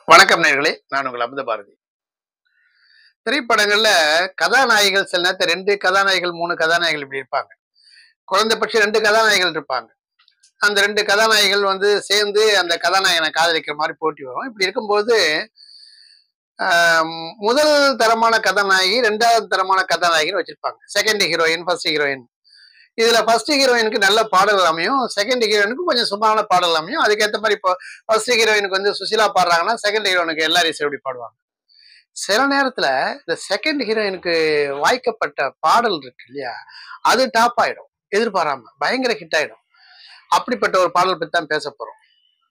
வணக்கம் நேர்களே நான் உங்கள் அமுத பாரதி திரைப்படங்கள்ல கதாநாயகிகள் சில நேரத்தில் ரெண்டு கதாநாயகிகள் மூணு கதாநாயகிகள் இப்படி இருப்பாங்க குறைந்தபட்சம் ரெண்டு கதாநாயகிகள் இருப்பாங்க அந்த ரெண்டு கதாநாயகிகள் வந்து சேர்ந்து அந்த கதாநாயகனை காதலிக்கிற மாதிரி போட்டி வரும் இப்படி இருக்கும்போது ஆம், முதல் தரமான கதாநாயகி ரெண்டாவது தரமான கதாநாயகின்னு வச்சிருப்பாங்க செகண்ட் ஹீரோயின் ஃபர்ஸ்ட் ஹீரோயின் இதுல ஃபர்ஸ்ட் ஹீரோயினுக்கு நல்ல பாடல் அமையும் செகண்ட் ஹீரோயினுக்கு கொஞ்சம் சுமாரான பாடல் அமையும் அதுக்கேற்ற மாதிரி இப்போ ஃபர்ஸ்ட் ஹீரோயினுக்கு வந்து சுசிலா பாடுறாங்கன்னா செகண்ட் ஹீரோயினுக்கு எல்லாரும் சேர்ப்படி பாடுவாங்க சில நேரத்துல இந்த செகண்ட் ஹீரோயினுக்கு வாய்க்கப்பட்ட பாடல் இருக்கு இல்லையா அது டாப் ஆயிடும் எதிர்பாராம பயங்கர ஹிட் ஆயிடும் அப்படிப்பட்ட ஒரு பாடல் பத்தி தான் பேச போறோம்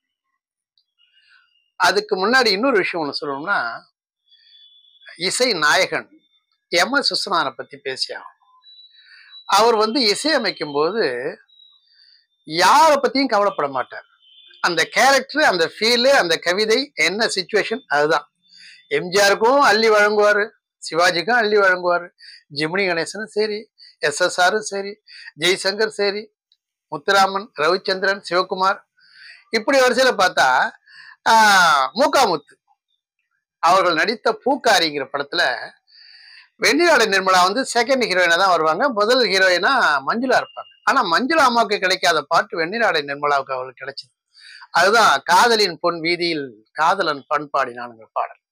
அதுக்கு முன்னாடி இன்னொரு விஷயம் ஒண்ணு சொல்லணும்னா இசை நாயகன் எம் எஸ் விஸ்வநாதனை பத்தி பேசியாகும் அவர் வந்து இசையமைக்கும் போது யாரை பத்தியும் கவலைப்பட மாட்டார் அந்த கேரக்டர் அந்த ஃபீலு அந்த கவிதை என்ன சுச்சுவேஷன் அதுதான் எம்ஜிஆருக்கும் அள்ளி வழங்குவார் சிவாஜிக்கும் அள்ளி வழங்குவார் ஜிமினி கணேசனும் சரி எஸ்எஸ்ஆரும் சரி ஜெய்சங்கர் சரி முத்துராமன் ரவிச்சந்திரன் சிவகுமார் இப்படி வரிசையில் பார்த்தா ஆஹ், மூக்காமுத்து அவர்கள் நடித்த பூக்காரிங்கிற படத்துல வெண்ணிலாட நிர்மலா வந்து செகண்ட் ஹீரோயினா தான் வருவாங்க முதல் ஹீரோயினா மஞ்சுளா இருப்பாங்க ஆனா மஞ்சுளா அம்மாவுக்கு கிடைக்காத பாட்டு வெண்ணிலாடை நிர்மலாவுக்கு அவளுக்கு கிடைச்சது அதுதான் காதலின் பொன் வீதியில் காதலன் பண்பாடினானுங்கிற பாடல்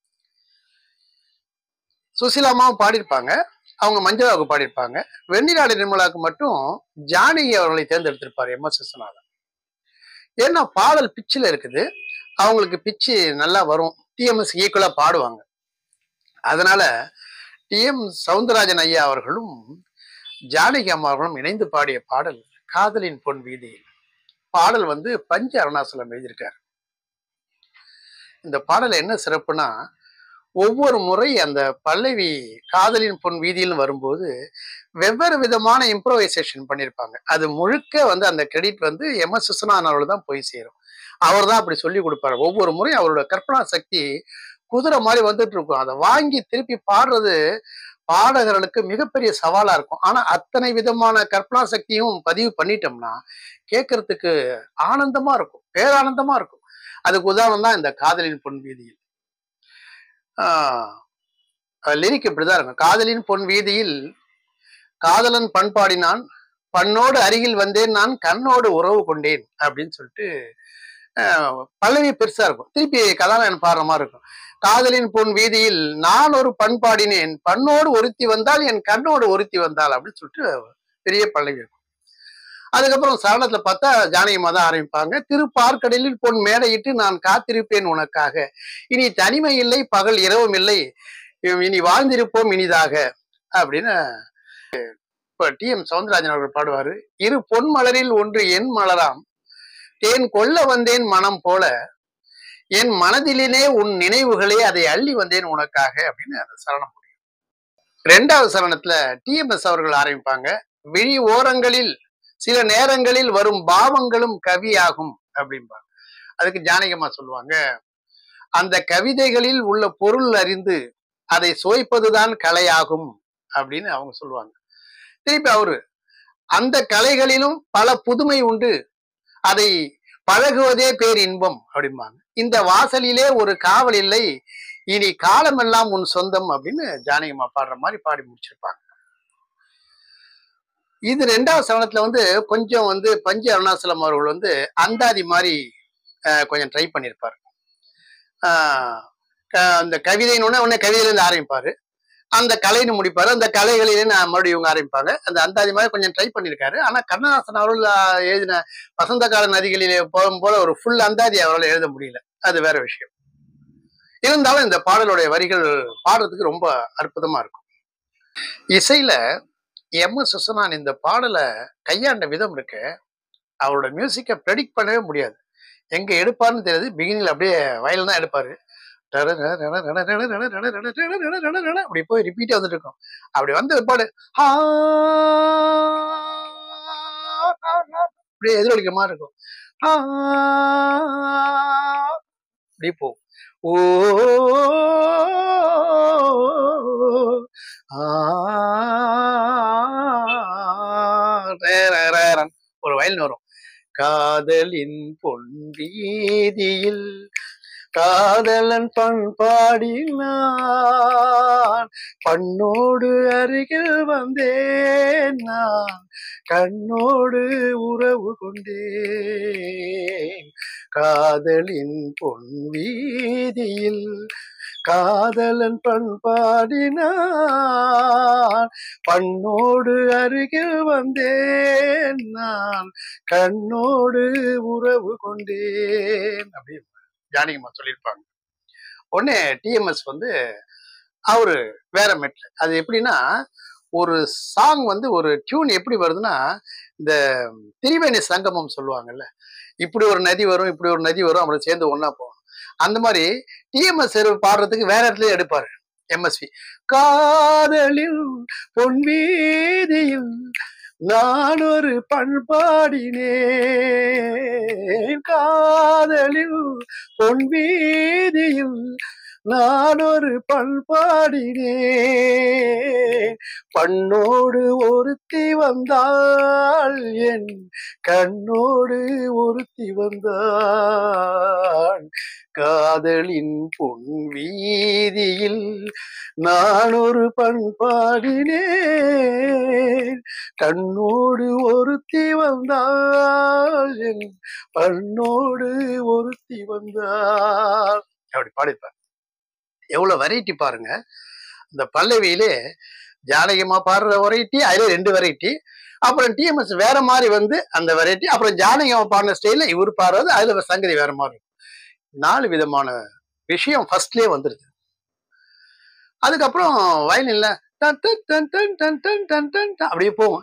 சுசீலா அம்மாவும் பாடியிருப்பாங்க அவங்க மஞ்சுளாவுக்கு பாடியிருப்பாங்க வெண்ணிலாடை நிர்மலாவுக்கு மட்டும் ஜானகி அவர்களை தேர்ந்தெடுத்திருப்பார் எம் எஸ் விஸ்வநாதன் ஏன்னா பாடல் பிச்சில் இருக்குது அவங்களுக்கு பிச்சு நல்லா வரும் டிஎம்எஸ் ஈக்குவலா பாடுவாங்க அதனால டிஎம் சவுந்தரராஜன் ஐயா அவர்களும் ஜானகி அம்மா அவர்களும் இணைந்து பாடிய பாடல் காதலின் பொன் வீதியில் பாடல் வந்து பஞ்ச அருணாசலம் எழுதியிருக்கார் இந்த பாடல் என்ன சிறப்புனா ஒவ்வொரு முறை அந்த பல்லவி காதலின் பொன் வீதியில் வரும்போது வெவ்வேறு விதமான இம்ப்ரோவைசேஷன் பண்ணியிருப்பாங்க அது முழுக்க வந்து அந்த கிரெடிட் வந்து எம் எஸ் விஸ்வநாதன் அவர்கள் தான் போய் சேரும் அவர் தான் அப்படி சொல்லி கொடுப்பாரு ஒவ்வொரு முறையும் அவரோட கற்பனா சக்தி குதிரை மாதிரி வந்துட்டு இருக்கும் அதை வாங்கி திருப்பி பாடுறது பாடகர்களுக்கு மிகப்பெரிய சவாலா இருக்கும் ஆனா அத்தனை விதமான கற்பனா சக்தியும் பதிவு பண்ணிட்டோம்னா கேட்கறதுக்கு ஆனந்தமா இருக்கும் பேரானந்தமா இருக்கும் அதுக்கு உதாரணம் தான் இந்த காதலின் பொன் வீதியில் லிரிக் இப்படிதான் இருக்கும் காதலின் பொன் வீதியில் காதலன் பண்பாடினான் பண்ணோடு அருகில் வந்தேன் நான் கண்ணோடு உறவு கொண்டேன் அப்படின்னு சொல்லிட்டு ஆஹ், பல்லவி பெருசா இருக்கும் திருப்பி கதாநாயகன் பாடுற மாதிரி இருக்கும் காதலின் பொன் வீதியில் நான் ஒரு பண்பாடினேன் பண்ணோடு ஒருத்தி வந்தால் என் கண்ணோடு ஒருத்தி வந்தாள் அப்படின்னு சொல்லிட்டு பெரிய பல்லவி இருக்கும் அதுக்கப்புறம் சரணத்துல பார்த்தா ஜானகிமா தான் ஆரம்பிப்பாங்க திருப்பார்க்கடலில் பொன் மேடையிட்டு நான் காத்திருப்பேன் உனக்காக இனி தனிமை இல்லை பகல் இரவும் இல்லை இனி வாழ்ந்திருப்போம் இனிதாக அப்படின்னு இப்ப டி எம் சவுந்தரராஜன் அவர்கள் பாடுவாரு இரு பொன் மலரில் ஒன்று என் மலராம் தேன் கொல்ல வந்தேன் மனம் போல என் மனதிலே உன் நினைவுகளே அதை அள்ளி வந்தேன் உனக்காக அப்படின்னு அந்த சரணம் முடியும் ரெண்டாவது சரணத்துல டிஎம்எஸ் அவர்கள் ஆரம்பிப்பாங்க விழி ஓரங்களில் சில நேரங்களில் வரும் பாவங்களும் கவியாகும் அப்படிம்பாங்க அதுக்கு ஜானகம்மா சொல்லுவாங்க அந்த கவிதைகளில் உள்ள பொருள் அறிந்து அதை சுவைப்பதுதான் கலையாகும் அப்படின்னு அவங்க சொல்லுவாங்க திருப்பி அவரு அந்த கலைகளிலும் பல புதுமை உண்டு அதை பழகுவதே பேர் இன்பம் அப்படிம்பாங்க இந்த வாசலிலே ஒரு காவல் இல்லை இனி காலமெல்லாம் உன் சொந்தம் அப்படின்னு ஜானகிமா பாடுற மாதிரி பாடி முடிச்சிருப்பாங்க இது ரெண்டாவது சரணத்துல வந்து கொஞ்சம் வந்து பஞ்ச அருணாசலம் அவர்கள் வந்து அந்தாதி மாதிரி அஹ், கொஞ்சம் ட்ரை பண்ணியிருப்பார் ஆஹ், க- அந்த கவிதைன்னு உடனே கவிதையிலேருந்து ஆரம்பிப்பாரு அந்த கலைன்னு முடிப்பாரு அந்த கலைகளிலே நான் மறுபடியும் இவங்க ஆரம்பிப்பாங்க அந்த அந்தாதி மாதிரி கொஞ்சம் ட்ரை பண்ணியிருக்காரு ஆனா கண்ணதாசன் அவர்கள் ஆஹ், எழுதின வசந்த கால நதிகளிலே போகும் போல ஒரு ஃபுல் அந்தாதி அவரால் எழுத முடியல அது வேற விஷயம் இருந்தாலும் இந்த பாடலுடைய வரிகள் பாடுறதுக்கு ரொம்ப அற்புதமா இருக்கும் இசையில எம் எஸ் விஸ்வநாதன் இந்த பாடலை கையாண்ட விதம் இருக்கு அவரோட மியூசிக்கை ப்ரெடிக்ட் பண்ணவே முடியாது எங்க எடுப்பாருன்னு தெரியாது பிகினிங்ல அப்படியே வயல் தான் எடுப்பாரு அப்படி போய் ரிப்பீட்டா வந்துட்டு இருக்கும் அப்படி வந்து ஒரு பாடு ஆ, அப்படியே எதிரொலிக்கிற மாதிரி இருக்கும் ஆ, அப்படி போகும் ஓ ஆ, ரே, ரே, ரே, ரன். ஒரு வயல் வரும் காதலின் பொன் வீதியில் காதலன் பண்பாடினான் பண்ணோடு அருகில் வந்தேன் நான் கண்ணோடு உறவு கொண்டேன் காதலின் பொன் வீதியில் காதலன் பண்பாடினான் பண்ணோடு அருகில் வந்தேன் நான் கண்ணோடு உறவு கொண்டேன் அப்படின்னு ஜானகிமா சொல்லியிருப்பாங்க உடனே டிஎம்எஸ் வந்து அவரு வேற மெட்ல அது எப்படின்னா ஒரு சாங் வந்து ஒரு டியூன் எப்படி வருதுன்னா இந்த திரிவேணி சங்கமம் சொல்லுவாங்கல்ல இப்படி ஒரு நதி வரும் இப்படி ஒரு நதி வரும் அப்புறம் சேர்ந்து ஒண்ணா போகும் அந்த மாதிரி டிஎம்எஸ் பாடுறதுக்கு வேற இடத்துல எடுப்பாரு எம்எஸ்வி காதலில் பொன் வீதியில் நான் ஒரு பண்பாடினேன் காதலில் பொன் வீதியில் நான் ஒரு பண்பாடினேன் பண்ணோடு ஒருத்தி வந்தாள் என் கண்ணோடு ஒருத்தி வந்தாள் காதலின் பொன் வீதியில் நான் ஒரு பண்பாடினேன் கண்ணோடு ஒருத்தி வந்தாள் என் பண்ணோடு ஒருத்தி வந்தாள் அப்படி பாடிப்பார் எவ்வளவு வெரைட்டி பாருங்க இந்த பல்லவியிலே ஜானகியமா பாடுற வெரைட்டி அதுல ரெண்டு வெரைட்டி அப்புறம் டிஎம்எஸ் வேற மாதிரி வந்து அந்த வெரைட்டி அப்புறம் ஜானகியமா பாடின ஸ்டைல இவர் பாடுறது அதுல சங்கதி வேற மாதிரி இருக்கும் நாலு விதமான விஷயம் ஃபர்ஸ்ட்லயே வந்துருது அதுக்கப்புறம் வயலின்ல டன் டன் டன் டன் டன் டன் டன் டன் டன் அப்படியே போகும்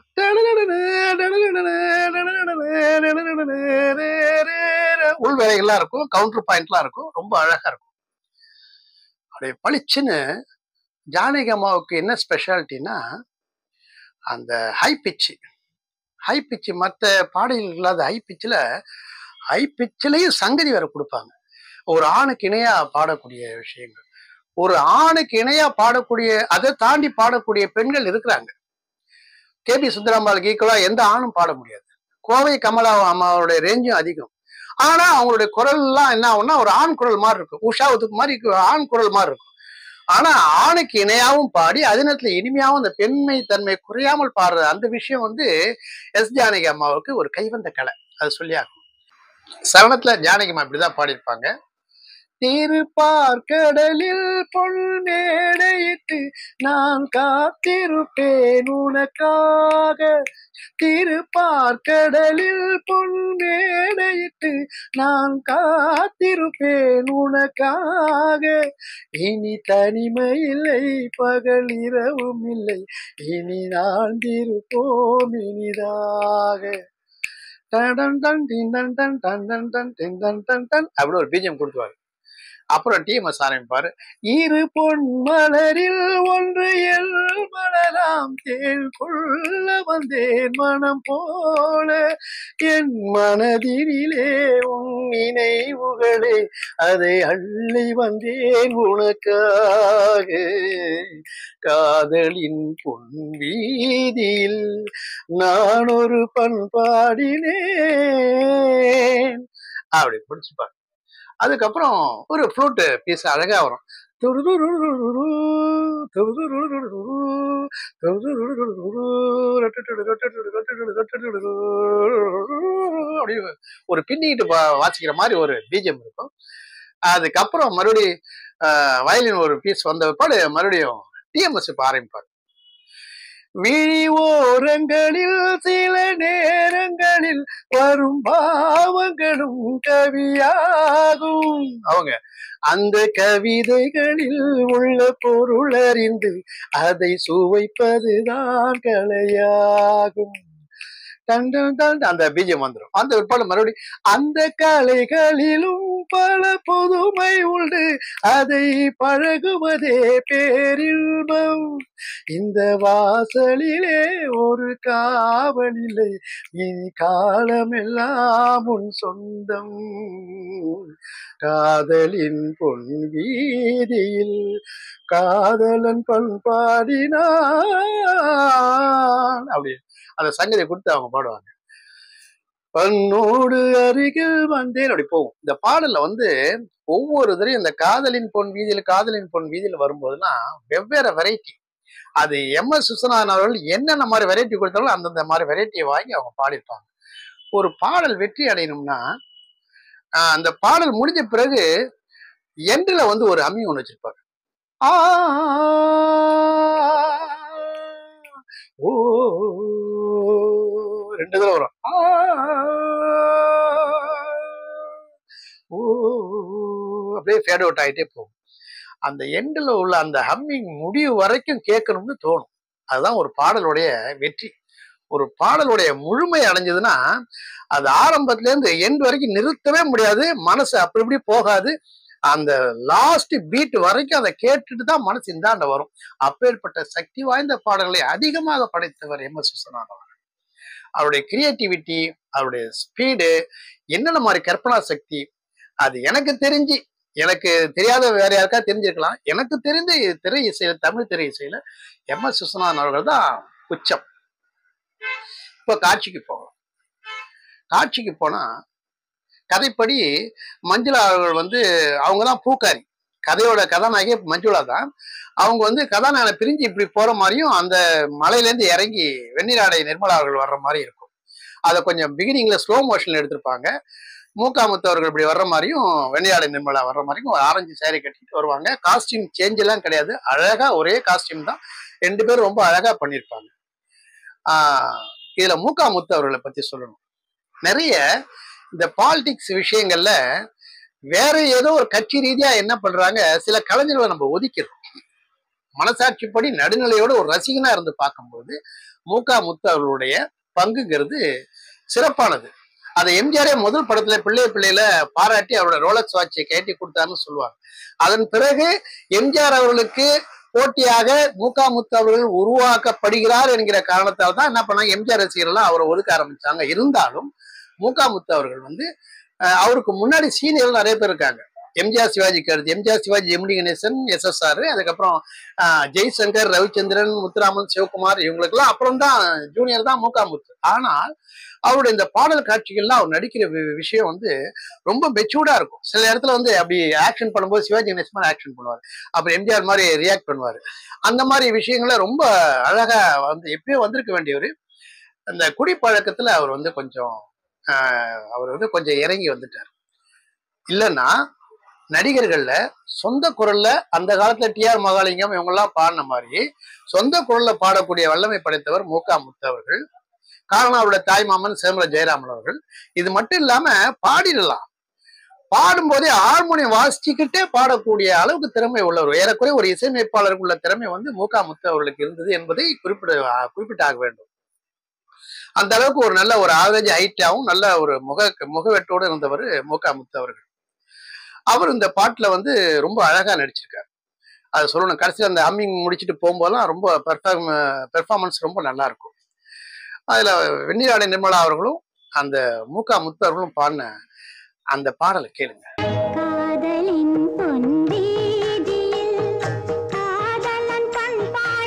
உள் வேலைகள்லாம் இருக்கும் கவுண்டர் பாயிண்ட்லாம் இருக்கும் ரொம்ப அழகா இருக்கும் அப்படியே பளிச்சுன்னு ஜானகி அம்மாவுக்கு என்ன ஸ்பெஷாலிட்டினா அந்த ஹை பிச்சு ஹை பிச்சு மற்ற பாடல்கள் இல்லாத ஹை பிச்சில் ஹை பிச்சிலையும் சங்கதி வேற கொடுப்பாங்க ஒரு ஆணுக்கு இணையா பாடக்கூடிய விஷயங்கள் ஒரு ஆணுக்கு இணையா பாடக்கூடிய அதை தாண்டி பாடக்கூடிய பெண்கள் இருக்கிறாங்க கே பி சுந்தராம்பாளுக்கு ஈக்குவலா எந்த ஆணும் பாட முடியாது கோவை கமலா அம்மாவோட ரேஞ்சும் அதிகம் ஆனா அவங்களுடைய குரல் எல்லாம் என்ன ஆகும்னா ஒரு ஆண் குரல் மாதிரி இருக்கும் உஷாவுக்கு மாதிரி இருக்கு, ஆண் குரல் மாதிரி இருக்கும் ஆனா ஆணுக்கு இணையாவும் பாடி அதே நேரத்துல இனிமையாவும் அந்த பெண்மை தன்மை குறையாமல் பாடுற அந்த விஷயம் வந்து எஸ் ஜானகி அம்மாவுக்கு ஒரு கைவந்த கலை அது சொல்லியாகும் சரணத்துல ஜானகி அம்மா இப்படிதான் பாடியிருப்பாங்க திருப்பார்கடலில் பொன் மேடையிட்டு நான் காத்திருப்பேன் உனக்காக திருப்பார்கடலில் பொன் மேடையிட்டு நான் காத்திருப்பேன் உனக்காக இனி தனிமை இல்லை பகல் இரவும் இல்லை இனி நாழ்ந்திருப்போம் இனிதாக டன் டன் டின் டன் டன் டன் டன் டன் டின் டன் டன் டன் அப்படி ஒரு பீஜம் கொடுத்துருவாரு அப்புறம் டிஎம்எஸ் ஆரம்பிப்பாரு இரு பொன் மலரில் ஒன்று எல் மலராம் தேன் கொள்ள வந்தேன் மனம் போல என் மனதினிலே உன் நினைவுகளே அதை அள்ளி வந்தேன் உனக்காக காதலின் பொன் வீதியில் நான் ஒரு பண்பாடினேன் அப்படி பிடிச்சுப்பாரு அதுக்கப்புறம் ஒரு ஃப்ளூட் பீஸ் அழகா வரும் துருதுருருருரு, துருதுருருருரு, துருதுருருருரு, அப்படி ஒரு பின்னிட்டு பா- வாசிக்கிற மாதிரி ஒரு பீஜம் இருக்கும் அதுக்கப்புறம் மறுபடி வயலின் ஒரு பீஸ் வந்த பிற்பாடு மறுபடியும் டிஎம்எஸ் இப்ப ஆரம்பிப்பார் விழி ஓரங்களில் சில நேரங்களில் வரும் பாவங்களும் கவியாகும் அவங்க அந்த கவிதைகளில் உள்ள பொருள் அறிந்து அதை சுவைப்பதுதான் கலையாகும் டன் டன் டன் அந்த பீஜம் வந்துடும் அந்த பிற்பாடு மறுபடியும் அந்த கலைகளிலும் பல புதுமை உண்டு அதை பழகுவதே பேரின்பம் இந்த வாசலிலே ஒரு காவல் இல்லை இனி காலமெல்லாம் உன் சொந்தம் காதலின் பொன் வீதியில் காதலன் பண்பாடினான் அப்படி அந்த சங்கதியை கொடுத்து அவங்க பாடுவாங்க பன்னோடு அருகில் வந்தேன் அப்படி போகும் இந்த பாடல்ல வந்து ஒவ்வொரு தரையும் இந்த காதலின் பொன் வீதியில் காதலின் பொன் வீதியில் வரும்போதுலாம் வெவ்வேறு வெரைட்டி அது எம் எஸ் விஸ்வநாதன் அவர்கள் என்னென்ன மாதிரி வெரைட்டி கொடுத்தாலும் அந்தந்த மாதிரி வெரைட்டியை வாங்கி அவங்க பாடியிருப்பாங்க ஒரு பாடல் வெற்றி அடையணும்னா ஆஹ் அந்த பாடல் முடிஞ்ச பிறகு எண்டுல வந்து ஒரு அம்மி ஒன்று வச்சிருப்பாரு ஆ ஓ ரெண்டு தடவை வரும் ஆ ஓ அப்படியே ஃபேட் அவுட் ஆகிட்டே போகும் அந்த எண்டில் உள்ள அந்த ஹம்மிங் முடிவு வரைக்கும் கேட்கணும்னு தோணும் அதுதான் ஒரு பாடலுடைய வெற்றி ஒரு பாடலுடைய முழுமை அடைஞ்சதுன்னா அது ஆரம்பத்துல இருந்து எண்ட் வரைக்கும் நிறுத்தவே முடியாது மனசு அப்படி இப்படி போகாது அந்த லாஸ்ட் பீட் வரைக்கும் அதை கேட்டுட்டு தான் மனசு இந்தாண்ட வரும் அப்பேற்பட்ட சக்தி வாய்ந்த பாடல்களை அதிகமாக படைத்தவர் எம் எஸ் விஸ்வநாதன் அவர்கள் அவருடைய கிரியேட்டிவிட்டி அவருடைய ஸ்பீடு என்னென்ன மாதிரி கற்பனா சக்தி அது எனக்கு தெரிஞ்சு எனக்கு தெரியாத வேற யாருக்கா தெரிஞ்சிருக்கலாம் எனக்கு தெரிந்த திரை இசையில தமிழ் திரை இசையில எம் எஸ் விஸ்வநாதன் அவர்கள் தான் உச்சம் இப்போ காட்சிக்கு போகலாம் காட்சிக்கு போனா கதைப்படி மஞ்சுளா அவர்கள் வந்து அவங்க தான் பூக்காரி கதையோட கதாநாயகி மஞ்சுளா தான் அவங்க வந்து கதாநாயகனை பிரிஞ்சு இப்படி போற மாதிரியும் அந்த மலையிலேருந்து இறங்கி வெண்ணிராடை நிர்மலா அவர்கள் வர்ற மாதிரி இருக்கும் அதை கொஞ்சம் பிகினிங்ல ஸ்லோ மோஷன்ல எடுத்திருப்பாங்க மூக்காமுத்து அவர்கள் இப்படி வர்ற மாதிரியும் வெண்ணிராடை நிர்மலா வர்ற மாதிரியும் ஒரு ஆரஞ்சு சேரீ கட்டிட்டு வருவாங்க காஸ்டியூம் சேஞ்ச் எல்லாம் கிடையாது அழகா ஒரே காஸ்டியூம் தான் ரெண்டு பேரும் ரொம்ப அழகா பண்ணியிருப்பாங்க ஆஹ் இதுல மூக்காமுத்து அவர்களை பத்தி சொல்லணும் நிறைய இந்த பாலிடிக்ஸ் விஷயங்கள்ல வேற ஏதோ ஒரு கட்சி ரீதியா என்ன பண்றாங்க சில கலைஞர்களை நம்ம ஒதுக்கிறோம் மனசாட்சிப்படி நடுநிலையோட ஒரு ரசிகனா இருந்து பார்க்கும்போது மூகா முத்து அவர்களுடைய பங்குங்கிறது சிறப்பானது அதை எம்ஜிஆரே முதல் படத்துல பிள்ளை பிள்ளையில பாராட்டி அவரோட ரோலக்ஸ் வாட்சியை கேட்டி கொடுத்தாருன்னு சொல்லுவாங்க அதன் பிறகு எம்ஜிஆர் அவர்களுக்கு போட்டியாக மூகா முத்து அவர்கள் உருவாக்கப்படுகிறார் என்கிற காரணத்தால் தான் என்ன பண்ணாங்க எம்ஜிஆர் ரசிகர்கள்லாம் அவரை ஒதுக்க ஆரம்பிச்சாங்க இருந்தாலும் மூகாமுத்து அவர்கள் வந்து அஹ், அவருக்கு முன்னாடி சீனியர் நிறைய பேர் இருக்காங்க எம்ஜிஆர் சிவாஜிக்கு அடுத்து எம்ஜிஆர் சிவாஜி எம்டி கணேசன் எஸ்எஸ்ஆர் அதுக்கப்புறம் அஹ், ஜெய்சங்கர் ரவிச்சந்திரன் முத்துராமன் சிவகுமார் இவங்களுக்கெல்லாம் அப்புறம் தான் ஜூனியர் தான் மூகாமுத்து ஆனால் அவருடைய இந்த பாடல் காட்சிகள்லாம் அவர் நடிக்கிற வி- விஷயம் வந்து ரொம்ப மெச்சூர்டா இருக்கும் சில இடத்துல வந்து அப்படி ஆக்ஷன் பண்ணும்போது சிவாஜி கணேசன் மாதிரி ஆக்ஷன் பண்ணுவார் அப்புறம் எம்ஜிஆர் மாதிரி ரியாக்ட் பண்ணுவார் அந்த மாதிரி விஷயங்களை ரொம்ப அழகா வந்து எப்பயோ வந்திருக்க வேண்டியவர் அந்த குடிப்பழக்கத்துல அவர் வந்து கொஞ்சம் ஆஹ், அவர் வந்து கொஞ்சம் இறங்கி வந்துட்டார் இல்லைன்னா நடிகர்கள்ல சொந்த குரல்ல அந்த காலத்துல டிஆர் மகாலிங்கம் இவங்கெல்லாம் பாடின மாதிரி சொந்த குரல்ல பாடக்கூடிய வல்லமை படைத்தவர் மூகா முத்து அவர்கள் காரணம் அவருடைய தாய் மாமன் சேமல ஜெயராமன் அவர்கள் இது மட்டும் இல்லாம பாடிடலாம் பாடும்போதே ஹார்மோனியம் வாசிச்சுக்கிட்டே பாடக்கூடிய அளவுக்கு திறமை உள்ளவர் ஏறக்குறைய ஒரு இசையமைப்பாளருக்கு உள்ள திறமை வந்து மூகா முத்து அவர்களுக்கு இருந்தது என்பதை குறிப்பிட குறிப்பிட்டாக வேண்டும் அந்த அளவுக்கு ஒரு நல்ல ஒரு ஆவரேஜ் ஹைட்டாவும் நல்ல ஒரு முக முகவெட்டோடு இருந்தவர் மூகா முத்து அவர்கள் அவர் இந்த பாட்டுல வந்து ரொம்ப அழகா நடிச்சிருக்காரு அது சொல்லணும் கடைசியில் அந்த அம்மிங் முடிச்சுட்டு போகும்போதெல்லாம் ரொம்ப பெர்ஃபார்ம் பெர்ஃபார்மன்ஸ் ரொம்ப நல்லா இருக்கும் அதுல வெண்ணிராடை நிர்மலா அவர்களும் அந்த மூகா முத்து அவர்களும் பாடின அந்த பாடலை கேளுங்க காதலின் பொன்வீதியில் காதலன் பண்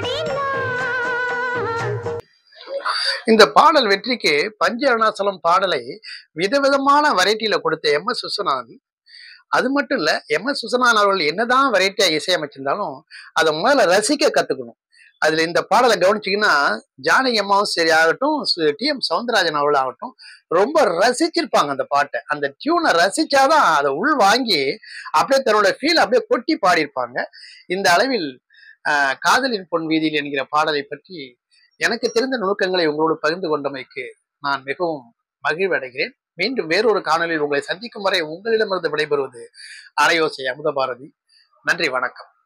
பாடினான் இந்த பாடல் வெற்றிக்கு பஞ்ச அருணாசலம் பாடலை விதவிதமான வெரைட்டியில கொடுத்த எம் எஸ் விஸ்வநாதன் அது மட்டும் இல்ல எம் எஸ் விஸ்வநாதன் அவர்கள் என்னதான் வெரைட்டியா இசையமைச்சிருந்தாலும் அதை முதல்ல ரசிக்க கத்துக்கணும் அதுல இந்த பாடலை கவனிச்சீங்கன்னா ஜானகி அம்மாவும் சரி ஆகட்டும் டி எம் சவுந்தரராஜன் அவர்கள் ஆகட்டும் ரொம்ப ரசிச்சிருப்பாங்க அந்த பாட்டை அந்த டியூனை ரசிச்சாதான் அதை உள் வாங்கி அப்படியே தன்னோட ஃபீல் அப்படியே கொட்டி பாடியிருப்பாங்க இந்த அளவில் ஆஹ், காதலின் பொன் வீதியில் என்கிற பாடலை பற்றி எனக்கு தெரிந்த நுணுக்கங்களை உங்களோடு பகிர்ந்து கொண்டமைக்கு நான் மிகவும் மகிழ்வடைகிறேன் மீண்டும் வேறொரு காணொலியில் உங்களை சந்திக்கும் வரை உங்களிடமிருந்து விடைபெறுவது அலையோசை அமுத பாரதி நன்றி வணக்கம்